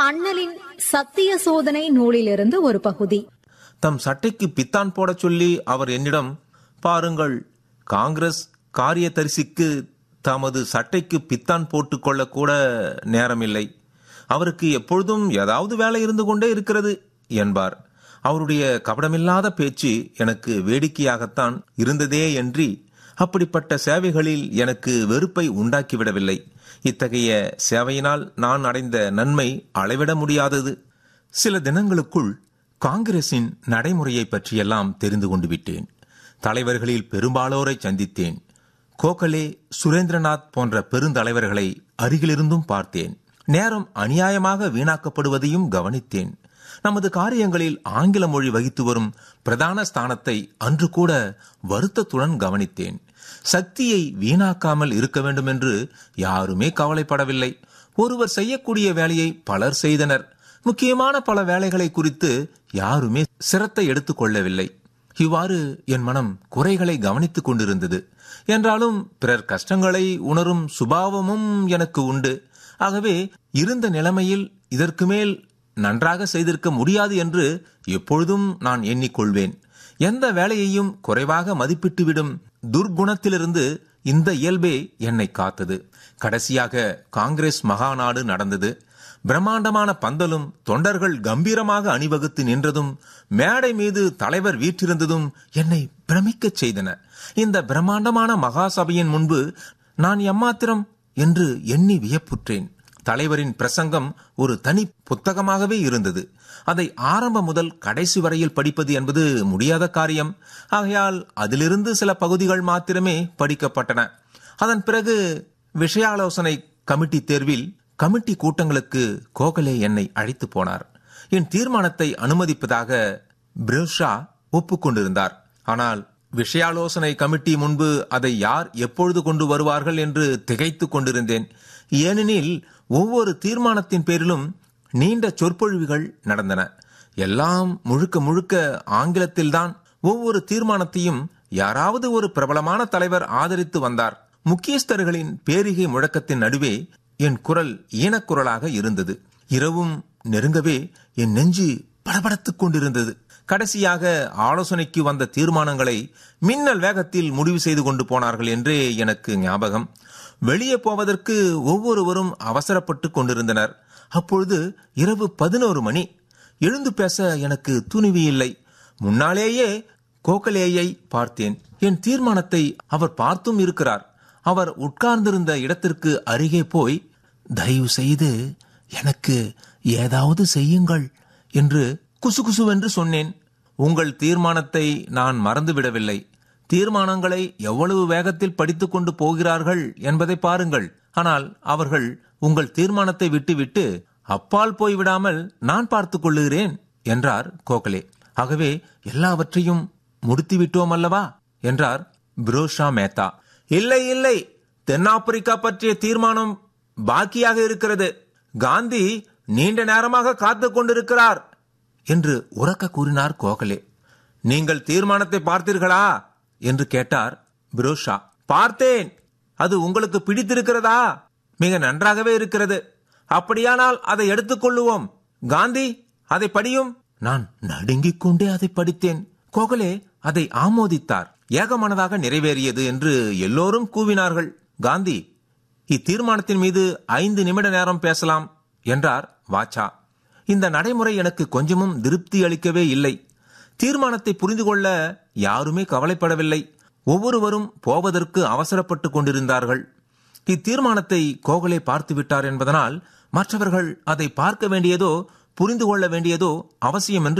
அண்ணலின் சத்திய சோதனை நூலிலிருந்து ஒரு பகுதி தம் சட்டைக்கு பித்தான் போடச் சொல்லி அவர் என்னிடம் பாருங்கள் காங்கிரஸ் காரியதரிசிக்கு தமது சட்டைக்கு பித்தான் போட்டுக்கொள்ள கூட நேரமில்லை அவருக்கு எப்பொழுதும் ஏதாவது வேலை இருந்து கொண்டே இருக்கிறது என்பார் அவருடைய கபடமில்லாத பேச்சு எனக்கு வேடிக்கையாகத்தான் இருந்ததே என்று அப்படிப்பட்ட சேவைகளில் எனக்கு வெறுப்பை உண்டாக்கிவிடவில்லை இத்தகைய சேவையினால் நான் அடைந்த நன்மை அளவிட முடியாதது சில தினங்களுக்குள் காங்கிரசின் நடைமுறையை பற்றியெல்லாம் தெரிந்து கொண்டு விட்டேன் தலைவர்களில் பெரும்பாலோரை சந்தித்தேன் கோகலே சுரேந்திரநாத் போன்ற பெருந்தலைவர்களை அருகிலிருந்தும் பார்த்தேன் நேரம் அநியாயமாக வீணாக்கப்படுவதையும் கவனித்தேன் நமது காரியங்களில் ஆங்கில மொழி வகித்து வரும் பிரதான ஸ்தானத்தை அன்று கூட வருத்தத்துடன் கவனித்தேன் சக்தியை வீணாக்காமல் இருக்க வேண்டும் என்று யாருமே கவலைப்படவில்லை ஒருவர் செய்யக்கூடிய வேலையை பலர் செய்தனர் முக்கியமான பல வேலைகளை குறித்து யாருமே சிரத்தை எடுத்துக் கொள்ளவில்லை இவ்வாறு என் மனம் குறைகளை கவனித்துக் கொண்டிருந்தது என்றாலும் பிறர் கஷ்டங்களை உணரும் சுபாவமும் எனக்கு உண்டு ஆகவே இருந்த நிலைமையில் இதற்கு மேல் நன்றாக செய்திருக்க முடியாது என்று எப்பொழுதும் நான் எண்ணிக்கொள்வேன் எந்த வேலையையும் குறைவாக மதிப்பிட்டுவிடும் துர்குணத்திலிருந்து இந்த இயல்பே என்னை காத்தது கடைசியாக காங்கிரஸ் மகாநாடு நடந்தது பிரம்மாண்டமான பந்தலும் தொண்டர்கள் கம்பீரமாக அணிவகுத்து நின்றதும் மேடை மீது தலைவர் வீற்றிருந்ததும் என்னை பிரமிக்கச் செய்தன இந்த பிரம்மாண்டமான மகாசபையின் முன்பு நான் எம்மாத்திரம் என்று எண்ணி வியப்புற்றேன் தலைவரின் பிரசங்கம் ஒரு தனி புத்தகமாகவே இருந்தது அதை ஆரம்பம் முதல் கடைசி வரையில் படிப்பது என்பது முடியாத காரியம் ஆகையால் அதிலிருந்து சில பகுதிகள் மாத்திரமே படிக்கப்பட்டன அதன் பிறகு விஷயாலோசனை கமிட்டி தேர்வில் கமிட்டி கூட்டங்களுக்கு கோகலே என்னை அழைத்து போனார் என் தீர்மானத்தை அனுமதிப்பதாக பிரஷா ஒப்புக்கொண்டிருந்தார் ஆனால் விஷயாலோசனை கமிட்டி முன்பு அதை யார் எப்பொழுது கொண்டு வருவார்கள் என்று திகைத்துக் கொண்டிருந்தேன் ஏனெனில் ஒவ்வொரு தீர்மானத்தின் பேரிலும் நீண்ட சொற்பொழிவுகள் நடந்தன எல்லாம் முழுக்க முழுக்க ஆங்கிலத்தில்தான் ஒவ்வொரு தீர்மானத்தையும் யாராவது ஒரு பிரபலமான தலைவர் ஆதரித்து வந்தார் முக்கியஸ்தர்களின் பேரிகை முழக்கத்தின் நடுவே என் குரல் ஈனக்குரலாக இருந்தது இரவும் நெருங்கவே என் நெஞ்சு படபடத்துக் கொண்டிருந்தது கடைசியாக ஆலோசனைக்கு வந்த தீர்மானங்களை மின்னல் வேகத்தில் முடிவு செய்து கொண்டு போனார்கள் என்றே எனக்கு ஞாபகம் வெளியே போவதற்கு ஒவ்வொருவரும் அவசரப்பட்டு கொண்டிருந்தனர் அப்பொழுது இரவு பதினோரு மணி எழுந்து பேச எனக்கு துணிவு இல்லை முன்னாலேயே கோகலேயை பார்த்தேன் என் தீர்மானத்தை அவர் பார்த்தும் இருக்கிறார் அவர் உட்கார்ந்திருந்த இடத்திற்கு அருகே போய் தயவு செய்து எனக்கு ஏதாவது செய்யுங்கள் என்று குசுகுசுவென்று சொன்னேன் உங்கள் தீர்மானத்தை நான் மறந்துவிடவில்லை தீர்மானங்களை எவ்வளவு வேகத்தில் படித்துக் கொண்டு போகிறார்கள் என்பதை பாருங்கள் ஆனால் அவர்கள் உங்கள் தீர்மானத்தை விட்டுவிட்டு அப்பால் போய்விடாமல் நான் பார்த்துக் கொள்ளுகிறேன் என்றார் கோகலே ஆகவே எல்லாவற்றையும் முடித்துவிட்டோம் அல்லவா என்றார் புரோஷா மேத்தா இல்லை இல்லை தென்னாப்பிரிக்கா பற்றிய தீர்மானம் பாக்கியாக இருக்கிறது காந்தி நீண்ட நேரமாக காத்துக் கொண்டிருக்கிறார் என்று உறக்க கூறினார் கோகலே நீங்கள் தீர்மானத்தை பார்த்தீர்களா என்று கேட்டார் புரோஷா பார்த்தேன் அது உங்களுக்கு பிடித்திருக்கிறதா மிக நன்றாகவே இருக்கிறது அப்படியானால் அதை எடுத்துக்கொள்ளுவோம் காந்தி அதை படியும் நான் நடுங்கிக் கொண்டே அதை படித்தேன் கோகலே அதை ஆமோதித்தார் ஏகமனதாக நிறைவேறியது என்று எல்லோரும் கூவினார்கள் காந்தி இத்தீர்மானத்தின் மீது ஐந்து நிமிட நேரம் பேசலாம் என்றார் வாச்சா இந்த நடைமுறை எனக்கு கொஞ்சமும் திருப்தி அளிக்கவே இல்லை தீர்மானத்தை புரிந்து கொள்ள யாருமே கவலைப்படவில்லை ஒவ்வொருவரும் போவதற்கு அவசரப்பட்டு கொண்டிருந்தார்கள் இத்தீர்மானத்தை கோகலே பார்த்து விட்டார் என்பதனால் மற்றவர்கள் அதை பார்க்க வேண்டியதோ புரிந்து கொள்ள வேண்டியதோ அவசியம் என்று